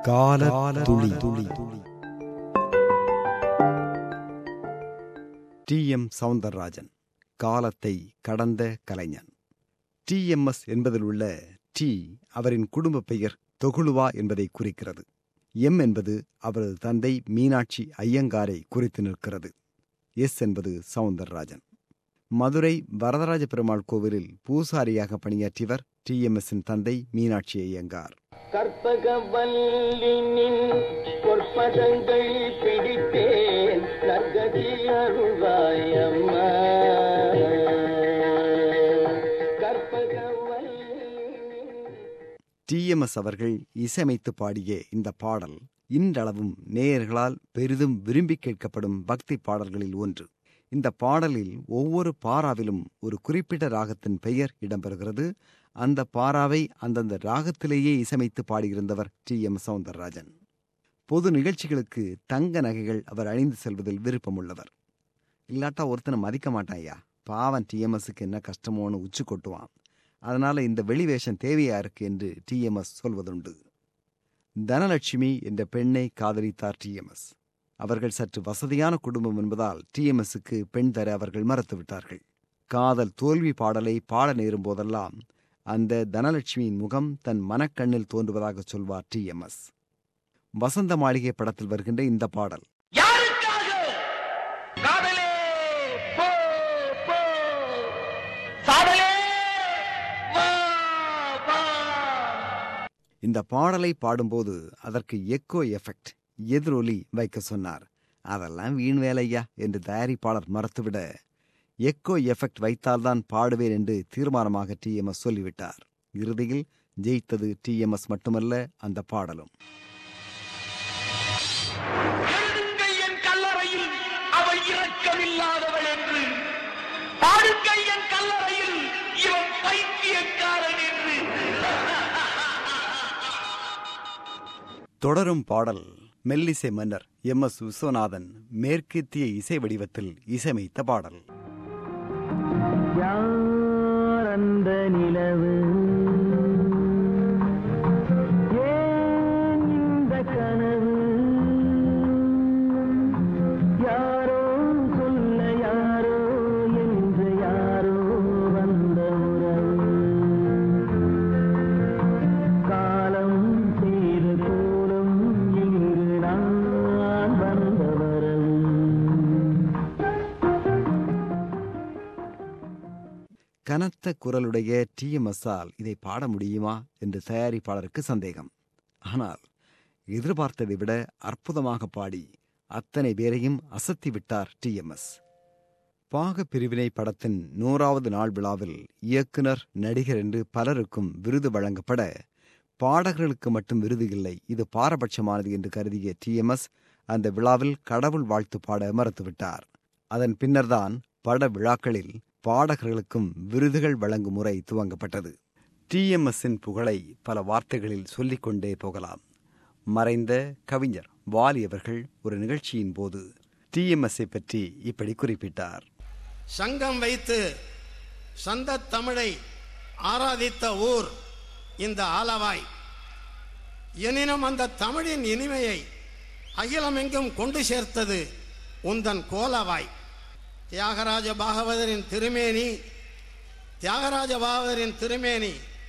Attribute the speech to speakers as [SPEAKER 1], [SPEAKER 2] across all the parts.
[SPEAKER 1] கால துளி துளி டி எம் சவுந்தரராஜன் காலத்தை கடந்த கலைஞன் டி எம் எஸ் என்பதில் உள்ள டி அவரின் குடும்ப பெயர் தொகுளுவா என்பதை குறிக்கிறது எம் என்பது அவரது தந்தை மீனாட்சி ஐயங்காரை குறித்து நிற்கிறது எஸ் என்பது சவுந்தரராஜன் மதுரை வரதராஜ பெருமாள் கோவிலில் பூசாரியாக பணியாற்றியவர் டி எம் எஸ்ஸின் தந்தை மீனாட்சி ஐயங்கார்
[SPEAKER 2] கற்பகவல்லினின் பொற்பதங்கள் பிடித்தேன் நற்கதி அருள்வாயம்மா கற்பகவல்லினின்
[SPEAKER 1] டிஎம்எஸ் அவர்கள் இசையமைத்து பாடிய இந்த பாடல் இன்றளவும் நேயர்களால் பெரிதும் விரும்பி கேட்கப்படும் பக்தி பாடல்களில் ஒன்று இந்த பாடலில் ஒவ்வொரு பாராவிலும் ஒரு குறிப்பிட்ட ராகத்தின் பெயர் இடம்பெறுகிறது அந்த பாராவை அந்தந்த ராகத்திலேயே இசையமைத்து பாடியிருந்தவர் டி எம் சவுந்தரராஜன் பொது நிகழ்ச்சிகளுக்கு தங்க நகைகள் அவர் அணிந்து செல்வதில் விருப்பமுள்ளவர் இல்லாட்டா ஒருத்தனை மதிக்க மாட்டாயா பாவன் டிஎம்எஸ்க்கு என்ன கஷ்டமோன்னு உச்சி கொட்டுவான் அதனால இந்த வெளிவேஷம் தேவையா இருக்கு என்று டிஎம்எஸ் சொல்வதுண்டு தனலட்சுமி என்ற பெண்ணை காதலித்தார் டிஎம்எஸ் அவர்கள் சற்று வசதியான குடும்பம் என்பதால் டிஎம்எஸ்க்கு பெண் தர அவர்கள் மறுத்துவிட்டார்கள் காதல் தோல்வி பாடலை பாட நேரும் போதெல்லாம் அந்த தனலட்சுமியின் முகம் தன் மனக்கண்ணில் தோன்றுவதாக சொல்வார் டிஎம்எஸ் வசந்த மாளிகை படத்தில் வருகின்ற இந்த பாடல்
[SPEAKER 2] யாருக்காக காதலே போ போ சாதலே வா வா
[SPEAKER 1] இந்த பாடலை பாடும்போது அதற்கு எக்கோ எஃபெக்ட் எதிரொலி வைக்க சொன்னார் அதெல்லாம் வீண் வேலையா என்று தயாரிப்பாளர் மறுத்துவிட எக்கோ எஃபெக்ட் வைத்தால்தான் பாடுவேன் என்று தீர்மானமாக டிஎம்எஸ் சொல்லிவிட்டார் இறுதியில் ஜெயித்தது டிஎம்எஸ் மட்டுமல்ல அந்த பாடலும்
[SPEAKER 2] எழுதுங்கள் என் கல்லறையில் அவள் இரக்கமில்லாதவள் என்று பாடுங்கள் என் கல்லறையில் இவன் பைத்தியக்காரன் என்று
[SPEAKER 1] தொடரும் பாடல் மெல்லிசை மன்னர் எம் எஸ் விஸ்வநாதன் மேற்கத்திய இசை வடிவத்தில் இசையமைத்த பாடல்
[SPEAKER 3] யார் அந்த நிலவு ஏன் இந்த கனவு யாரோ சொல்ல யாரோ என்று யாரோ வந்த உறவு காலம் செய்த கோலம் இங்கு நான் வந்த வரவு
[SPEAKER 1] கனத்த குரலுடைய டிஎம்எஸ்ஸால் இதை பாட முடியுமா என்று தயாரிப்பாளருக்கு சந்தேகம் ஆனால் எதிர்பார்த்ததை விட அற்புதமாக பாடி அத்தனை பேரையும் அசத்தி விட்டார் டிஎம்எஸ் பாக பிரிவினை படத்தின் நூறாவது நாள் விழாவில் இயக்குனர் நடிகர் என்று பலருக்கும் விருது வழங்கப்பட பாடகர்களுக்கு மட்டும் விருது இல்லை இது பாரபட்சமானது என்று கருதிய டிஎம்எஸ் அந்த விழாவில் கடவுள் வாழ்த்து பாட மறுத்துவிட்டார் அதன் பின்னர்தான் பட விழாக்களில் பாடகர்களுக்கும் விருதுகள் வழங்கும் முறை துவங்கப்பட்டது டிஎம்எஸ்ஸின் புகழை பல வார்த்தைகளில் சொல்லிக்கொண்டே போகலாம் மறைந்த கவிஞர் வாலி அவர்கள் ஒரு நிகழ்ச்சியின் போது டிஎம்எஸ்ஸை பற்றி இப்படி குறிப்பிட்டார்
[SPEAKER 4] சங்கம் வைத்து சந்த தமிழை ஆராதித்த ஊர் இந்த ஆலவாய் எனினும் அந்த தமிழின் இனிமையை அகிலமெங்கும் கொண்டு சேர்த்தது உந்தன் கோலவாய் தியாகராஜ பாகவதரின் திருமேனி தியாகராஜ பாகவதரின் திருமேனி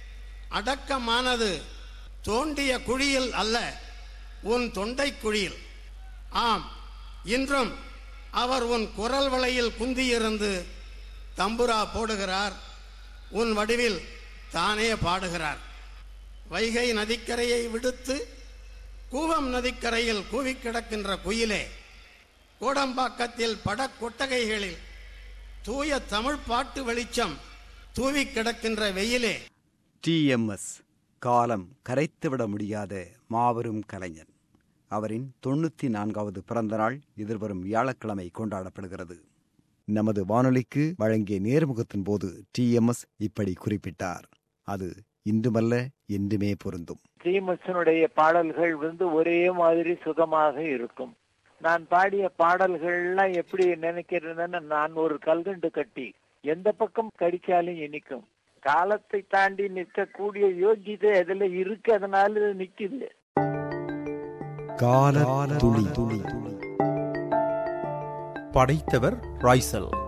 [SPEAKER 4] அடக்கமானது தோண்டிய குழியில் அல்ல உன் தொண்டை குழியில் ஆம் இன்றும் அவர் உன் குரல் வளையில் குந்தியிருந்து தம்புரா போடுகிறார் உன் வடிவில் தானே பாடுகிறார் வைகை நதிக்கரையை விடுத்து கூவம் நதிக்கரையில் கூவிக் கிடக்கின்ற குயிலே கோடம்பாக்கத்தில் படக்கொட்டகைகளில் தூய தமிழ் பாட்டு வெளிச்சம் தூவிக் கிடக்கின்ற வெயிலே
[SPEAKER 1] டிஎம்எஸ் காலம் கரைத்துவிட முடியாத மாபெரும் கலைஞன் அவரின் தொண்ணூத்தி நான்காவது பிறந்த நாள் எதிர்வரும் வியாழக்கிழமை கொண்டாடப்படுகிறது நமது வானொலிக்கு வழங்கிய நேர்முகத்தின் போது டிஎம்எஸ் இப்படி குறிப்பிட்டார் அது இன்றுமல்ல என்றுமே பொருந்தும்
[SPEAKER 5] ஸ்ரீமத்சனுடைய பாடல்கள் வந்து ஒரே மாதிரி சுகமாக இருக்கும் நான் பாடிய பாடல்கள்லாம் எப்படி நினைக்கிறேன்னா நான் ஒரு கல்கண்டு கட்டி எந்த பக்கம் கடிச்சாலும் இனிக்கும் காலத்தை தாண்டி நிற்கக்கூடிய யோகிதை அதுல இருக்கு அதனால இது நிக்குது
[SPEAKER 1] கால துளி துளி
[SPEAKER 6] படைத்தவர் ராய்சல்